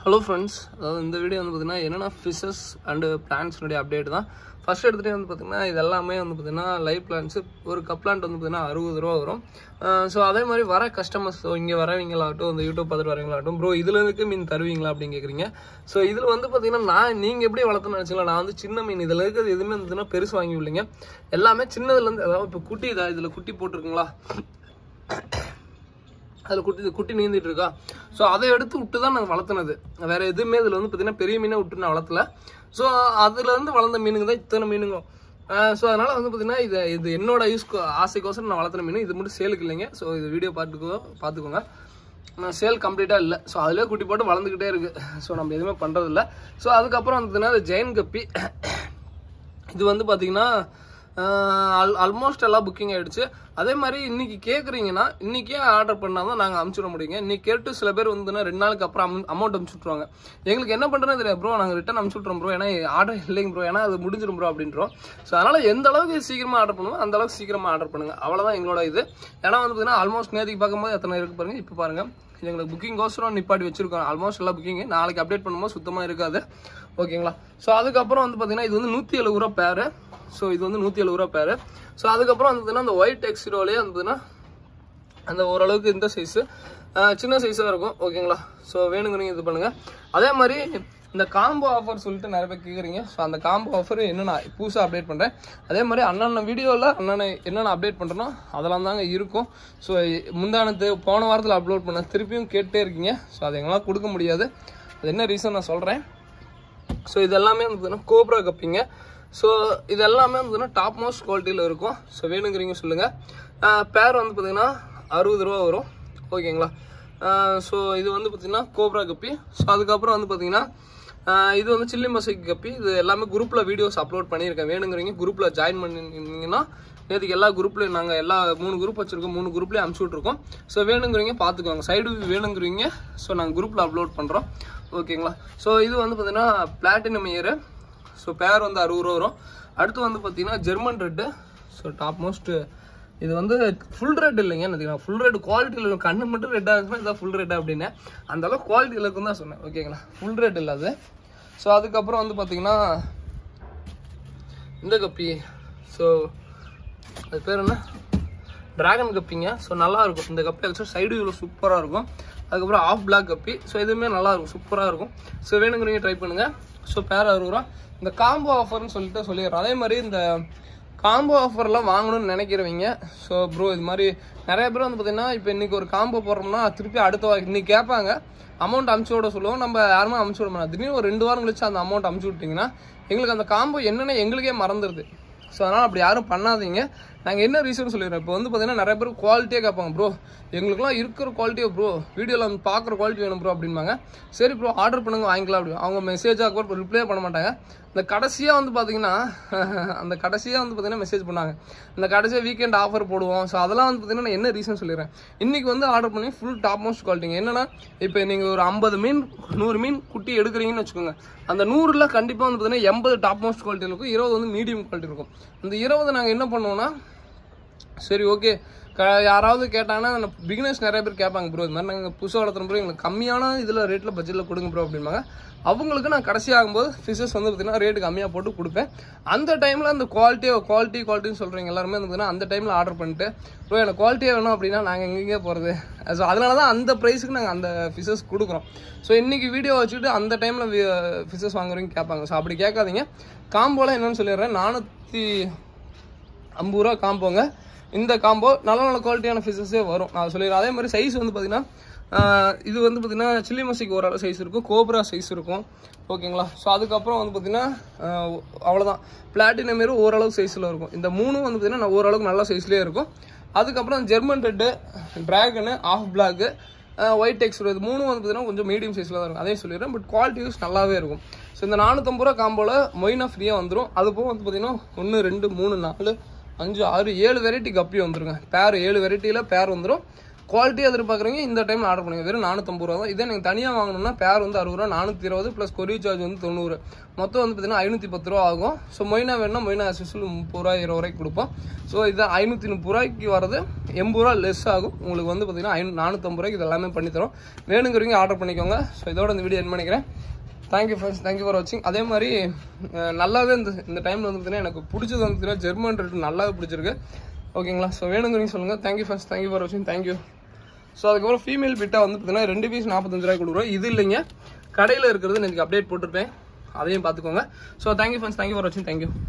hello friends அதாவது இந்த video வந்து பார்த்தீங்கன்னா என்னென்ன ஃபிஷஸ் அண்டு பிளான்ஸ்னுடைய அப்டேட் தான் ஃபர்ஸ்ட் எடுத்துகிட்டே வந்து பார்த்தீங்கன்னா இது எல்லாமே வந்து பார்த்தீங்கன்னா லைவ் பிளான்ஸ் ஒரு கப் பிளான்ட் வந்து பார்த்தீங்கன்னா அறுபது ரூபா வரும் ஸோ அதே மாதிரி வர கஸ்டமர்ஸ் ஸோ இங்கே வரவங்களாகட்டும் இந்த யூடியூப் பார்த்துட்டு வரவங்களாகட்டும் ப்ரோ இதில் இருக்கு மீன் தருவீங்களா அப்படின்னு கேட்குறீங்க ஸோ இதில் வந்து பார்த்தீங்கன்னா நான் நீங்கள் எப்படி வளர்த்துன்னு நினச்சிங்களா நான் வந்து சின்ன மீன் இதில் இருக்கிறது எதுவுமே இருந்ததுன்னா பெருசு வாங்கி விடலைங்க எல்லாமே சின்னதுலேருந்து அதாவது இப்போ குட்டி இதா இதில் குட்டி போட்டிருக்குங்களா அதில் குட்டி குட்டி நீந்திட்டு இருக்கா ஸோ அதை எடுத்து விட்டு தான் நாங்கள் வளர்த்துனது வேற எதுவுமே இதில் வந்து பார்த்தீங்கன்னா பெரிய மீனை விட்டு நான் வளர்த்தல ஸோ அதுலேருந்து வளர்ந்த மீனுங்க தான் இத்தனை மீனுங்க ஸோ அதனால வந்து பார்த்தீங்கன்னா இது இது என்னோட யூஸ் ஆசைக்கோசரம் நான் வளர்த்துன மீன் இது மட்டும் சேலுக்கு இல்லைங்க ஸோ இது வீடியோ பார்த்துக்கோ பார்த்துக்கோங்க நான் சேல் கம்ப்ளீட்டாக இல்லை ஸோ அதிலே குட்டி போட்டு வளர்ந்துக்கிட்டே இருக்கு ஸோ நம்ம எதுவுமே பண்ணுறதில்ல ஸோ அதுக்கப்புறம் வந்து பார்த்தீங்கன்னா ஜெயின் கப்பி இது வந்து பார்த்தீங்கன்னா ஆல்மோஸ்ட் எல்லாம் புக்கிங் ஆயிடுச்சு அதே மாதிரி இன்னைக்கு கேட்குறீங்கன்னா இன்னைக்கே ஆர்டர் பண்ணால் தான் நாங்கள் அமுச்சு விட முடியுங்க இன்னைக்கு கேட்டு சில பேர் வந்துன்னா ரெண்டு நாளுக்கு அப்புறம் அமௌண்ட் அமுச்சு விட்ருவாங்க எங்களுக்கு என்ன பண்ணுறதுன்னு தெரியாது ப்ரோ நாங்கள் ரிட்டன் அமுச்சு விட்றோம் ப்ரோ ஏன்னா ஆர்டர் இல்லைங்க ப்ரோ ஏன்னா அது முடிஞ்சிடும் ப்ரோ அப்படின்றோம் ஸோ அதனால் எந்த அளவுக்கு சீக்கிரமாக ஆர்டர் பண்ணுவோம் அந்த அளவுக்கு சீக்கிரமாக ஆர்டர் பண்ணுங்க அவ்வளோதான் எங்களோட இது ஏன்னா வந்து பார்த்தீங்கன்னா ஆல்மோஸ்ட் நேற்றுக்கு பார்க்கும்போது எத்தனை இருக்கு பாருங்க இப்போ பாருங்க இது எங்களுக்கு புக்கிங் கோசரம் நிப்பாட்டி வச்சிருக்கோம் ஆல்மோஸ்ட் எல்லாம் புக்கிங் நாளைக்கு அப்டேட் பண்ணும்போது சுத்தமாக இருக்காது ஓகேங்களா ஸோ அதுக்கப்புறம் வந்து பார்த்தீங்கன்னா இது வந்து நூற்றி எழுபது ரூபா பேரு ஸோ இது வந்து நூற்றி எழுபது ரூபா பேரு ஸோ அதுக்கப்புறம் வந்து அந்த ஒயிட் எக்ஸிரோலே வந்துன்னா அந்த ஓரளவுக்கு இந்த சைஸு சின்ன சைஸாக இருக்கும் ஓகேங்களா ஸோ வேணுங்கிறீங்க இது பண்ணுங்கள் அதே மாதிரி இந்த காம்போ ஆஃபர் சொல்லிட்டு நிறைய பேர் கேட்குறீங்க ஸோ அந்த காம்போ ஆஃபர் என்னென்ன புதுசாக அப்டேட் பண்ணுறேன் அதே மாதிரி அண்ணன வீடியோவில் அண்ணனை என்னென்ன அப்டேட் பண்ணுறனோ அதெல்லாம் தாங்க இருக்கும் ஸோ முந்தானத்து போன வாரத்தில் அப்லோட் பண்ண திருப்பியும் கேட்டே இருக்கீங்க ஸோ அதை எங்களால் கொடுக்க முடியாது அது என்ன ரீசன் நான் சொல்கிறேன் ஸோ இது எல்லாமே வந்து பார்த்தீங்கன்னா கோப்ரா கப்பிங்க ஸோ இது எல்லாமே வந்து பார்த்தீங்கன்னா டாப் மோஸ்ட் குவாலிட்டியில் இருக்கும் ஸோ வேணுங்கிறீங்க சொல்லுங்கள் பேர் வந்து பார்த்தீங்கன்னா அறுபது ரூபா வரும் ஓகேங்களா ஸோ இது வந்து பார்த்தீங்கன்னா கோப்ரா கப்பி ஸோ அதுக்கப்புறம் வந்து பார்த்தீங்கன்னா இது வந்து சில்லி மசைக்கு கப்பி இது எல்லாமே குரூப்பில் வீடியோஸ் அப்லோட் பண்ணியிருக்கேன் வேணுங்கிறீங்க குரூப்பில் ஜாயின் பண்ணிருந்தீங்கன்னா நேற்றுக்கு எல்லா குரூப்லையும் நாங்கள் எல்லா மூணு குரூப் வச்சுருக்கோம் மூணு குரூப்லேயும் அனுப்பிச்சி விட்ருக்கோம் ஸோ வேணுங்கிறீங்க பார்த்துக்கோங்க சைடு வேணுங்கிறீங்க ஸோ நாங்கள் குரூப்பில் அப்லோட் பண்ணுறோம் ஓகேங்களா ஸோ இது வந்து பார்த்தீங்கன்னா பிளாட்டினம் இயரு ஸோ பேர் வந்து அறுபது ரூபா வரும் அடுத்து வந்து பார்த்தீங்கன்னா German red so top most இது வந்து ஃபுல் ரெட் இல்லைங்க எனக்கு ஃபுல் ரெட் குவாலிட்டியில் கண்ணு மட்டும் ரெட்டாக இருக்குன்னா இதான் ஃபுல் ரெட் அப்படின்னு அந்த அளவுக்கு குவாலிட்டியில் இருக்குன்னு தான் சொன்னேன் ஓகேங்களா ஃபுல் ரெட் இல்லை அது ஸோ அதுக்கப்புறம் வந்து பார்த்தீங்கன்னா இந்த கப்பி ஸோ அது பேர் என்ன டிராகன் கப்பிங்க ஸோ நல்லா இருக்கும் இந்த கப்பி ஆக்சுவலாக சைடு வியூவில் சூப்பராக இருக்கும் அதுக்கப்புறம் ஆஃப் பிளாக் கப்பி ஸோ இதுவுமே நல்லா இருக்கும் சூப்பராக இருக்கும் ஸோ வேணுங்கிறீங்க ட்ரை பண்ணுங்கள் ஸோ பேர் அறுபது ரூபா இந்த காம்போ ஆஃபர்னு சொல்லிட்டு சொல்லிடுறோம் அதே மாதிரி இந்த காம்போ ஆஃபர்லாம் வாங்கணும்னு நினைக்கிறவங்க ஸோ ப்ரோ இது மாதிரி நிறைய பேர் வந்து பார்த்தீங்கன்னா இப்போ இன்றைக்கி ஒரு காம்போ போடுறோம்னா திருப்பி அடுத்த வாரம் இன்னைக்கு கேட்பாங்க அமௌண்ட் அமுச்சு விட சொல்லுவோம் நம்ம யாருமே அமுச்சு விட மாட்டோம் திடீர்னு ஒரு ரெண்டு வாரம் கழிச்சு அந்த அமௌண்ட் அமுச்சு விட்டிங்கன்னா எங்களுக்கு அந்த காம்போ என்னென்ன எங்களுக்கே மறந்துடுது ஸோ அதனால் அப்படி யாரும் பண்ணாதீங்க நாங்கள் என்ன ரீசன் சொல்லிடுறோம் இப்போ வந்து பார்த்தீங்கன்னா நிறைய பேர் குவாலிட்டியாக கேட்பாங்க ப்ரோ எங்களுக்குலாம் இருக்கிற குவாலிட்டியாக ப்ரோ வீடியோவில் பார்க்குற குவாலிட்டி வேணும் ப்ரோ அப்படின்பாங்க சரி ப்ரோ ஆர்டர் பண்ணுங்க வாங்கிக்கலாம் அப்படி அவங்க மெசேஜாக கூட ரிப்ளை பண்ண மாட்டாங்க இந்த கடைசியாக வந்து பார்த்தீங்கன்னா அந்த கடைசியாக வந்து பார்த்தீங்கன்னா மெசேஜ் பண்ணாங்க இந்த கடைசியாக வீக்கெண்ட் ஆஃபர் போடுவோம் ஸோ அதெல்லாம் வந்து பார்த்தீங்கன்னா நான் என்ன ரீசன் சொல்லிடுறேன் இன்றைக்கி வந்து ஆர்டர் பண்ணி ஃபுல் டாப் மோஸ்ட் குவாலிட்டிங்க என்னன்னா இப்போ நீங்கள் ஒரு ஐம்பது மீன் நூறு மீன் குட்டி எடுக்கிறீங்கன்னு வச்சுக்கோங்க அந்த நூறில் கண்டிப்பாக வந்து பார்த்தீங்கன்னா எண்பது டாப் மோஸ்ட் குவாலிட்டி இருக்கும் இருபது வந்து மீடியம் குவாலிட்டி இருக்கும் அந்த இருபது நாங்கள் என்ன பண்ணுவோம்னா சரி ஓகே க யாராவது கேட்டாங்கன்னா பிகினர்ஸ் நிறைய பேர் கேட்பாங்க ப்ரோ இது மாதிரி நாங்கள் புதுசாக வளர்த்துறோம் ப்ரோ எங்களுக்கு கம்மியான இதில் ரேட்டில் பட்ஜெட்டில் கொடுங்க ப்ரோ அப்படிம்பாங்க அவங்களுக்கு நான் கடைசி ஆகும்போது ஃபிஷஸ் வந்து பார்த்தீங்கன்னா ரேட்டு கம்மியாக போட்டு கொடுப்பேன் அந்த டைமில் அந்த குவாலிட்டியை குவாலிட்டி குவாலிட்டின்னு சொல்கிறீங்க எல்லாருமே வந்து பார்த்தீங்கன்னா அந்த டைமில் ஆர்டர் பண்ணிட்டு ப்ரோ எனக்கு குவாலிட்டியாக வேணும் அப்படின்னா நாங்கள் எங்கெங்கே போகிறது ஸோ அதனால தான் அந்த ப்ரைஸுக்கு நாங்கள் அந்த ஃபிஷஸ் கொடுக்குறோம் ஸோ இன்றைக்கி வீடியோ வச்சுட்டு அந்த டைமில் ஃபிஷஸ் வாங்குறவங்க கேட்பாங்க ஸோ அப்படி கேட்காதீங்க காம்போலாம் என்னென்னு சொல்லிடுறேன் நானூற்றி ஐம்பது ரூபா காம்போங்க இந்த காம்போ நல்ல நல்ல குவாலிட்டியான ஃபிஷஸே வரும் நான் சொல்லிடுறேன் அதே மாதிரி சைஸ் வந்து பார்த்தீங்கன்னா இது வந்து பார்த்தீங்கன்னா சில்லி மசிக்கு ஓரளவு சைஸ் இருக்கும் கோப்ரா சைஸ் இருக்கும் ஓகேங்களா ஸோ அதுக்கப்புறம் வந்து பார்த்தீங்கன்னா அவ்வளோதான் பிளாட்டினம் மாரி ஓரளவு சைஸில் இருக்கும் இந்த மூணும் வந்து பார்த்தீங்கன்னா ஓரளவுக்கு நல்ல சைஸ்லேயே இருக்கும் அதுக்கப்புறம் German red dragon half black white டெக்ஸ் இது மூணும் வந்து பார்த்தீங்கன்னா கொஞ்சம் மீடியம் சைஸில் தான் இருக்கும் அதே சொல்லிடுறேன் பட் குவாலிட்டி யூஸ் நல்லாவே இருக்கும் ஸோ இந்த நானூற்றம்பது ரூபா காம்போவில் மொயினா ஃப்ரீயாக வந்துடும் அது போக வந்து பார்த்தீங்கன்னா ஒன்று ரெண்டு மூணு நாலு அஞ்சு ஆறு ஏழு வெரைட்டி கப்பி வந்துருங்க பேர் ஏழு வெரைட்டியில் பேர் வந்துடும் குவாலிட்டியாக எதிர்பார்க்குறீங்க இந்த டைமில் ஆர்டர் பண்ணுங்க வெறும் நானூற்றம்பது ரூபா தான் இதே நீங்கள் தனியாக வாங்கணும்னா பேர் வந்து அறுபது ரூபா நானூற்றி இருபது ப்ளஸ் கொரியர் சார்ஜ் வந்து தொண்ணூறு மொத்தம் வந்து பார்த்தீங்கன்னா ஐநூற்றி பத்து ரூபா ஆகும் ஸோ மொயினா வேணும்னா மொயினா அசிஸ்டில் முப்பது ரூபா இருபது ரூபாய்க்கு கொடுப்போம் ஸோ இது ஐநூற்றி முப்பது ரூபாய்க்கு வரது எண்பது ரூபா லெஸ் ஆகும் உங்களுக்கு வந்து பார்த்தீங்கன்னா ஐநூ நானூற்றம்பது ரூபாய்க்கு இது எல்லாமே பண்ணித்தரோம் வேணுங்கிறவங்க ஆர்டர் பண்ணிக்கோங்க ஸோ இதோட இந்த வீடியோ என் பண்ணிக்கிறேன் தேங்க்யூ ஃப்ரெண்ட்ஸ் தேங்க்யூ ஃபார் வாட்சிங் அதே மாதிரி அஹ், நல்லாவே இந்த இந்த டைமில் வந்து பார்த்தீங்கன்னா எனக்கு பிடிச்சது வந்து பார்த்தீங்கன்னா ஜெர்மன் ரேட் நல்லாவே பிடிச்சிருக்கு ஓகேங்களா ஸோ வேணுங்கிறீங்க சொல்லுங்கள் தேங்க்யூ ஃப்ரெண்ட்ஸ் தேங்க்யூ ஃபார் வாட்சிங் தேங்க்யூ ஸோ அதுக்கப்புறம் ஃபீமேல் பிட்டா வந்து பார்த்தீங்கன்னா ரெண்டு பீஸ் நாற்பத்தஞ்சு ரூபாய் கொடுக்குறோம் இது இல்லைங்க கடையில் இருக்கிறது எனக்கு அப்டேட் போட்டிருப்பேன் அதையும் பார்த்துக்கோங்க so thank you friends thank you for வாட்சிங் தேங்க்யூ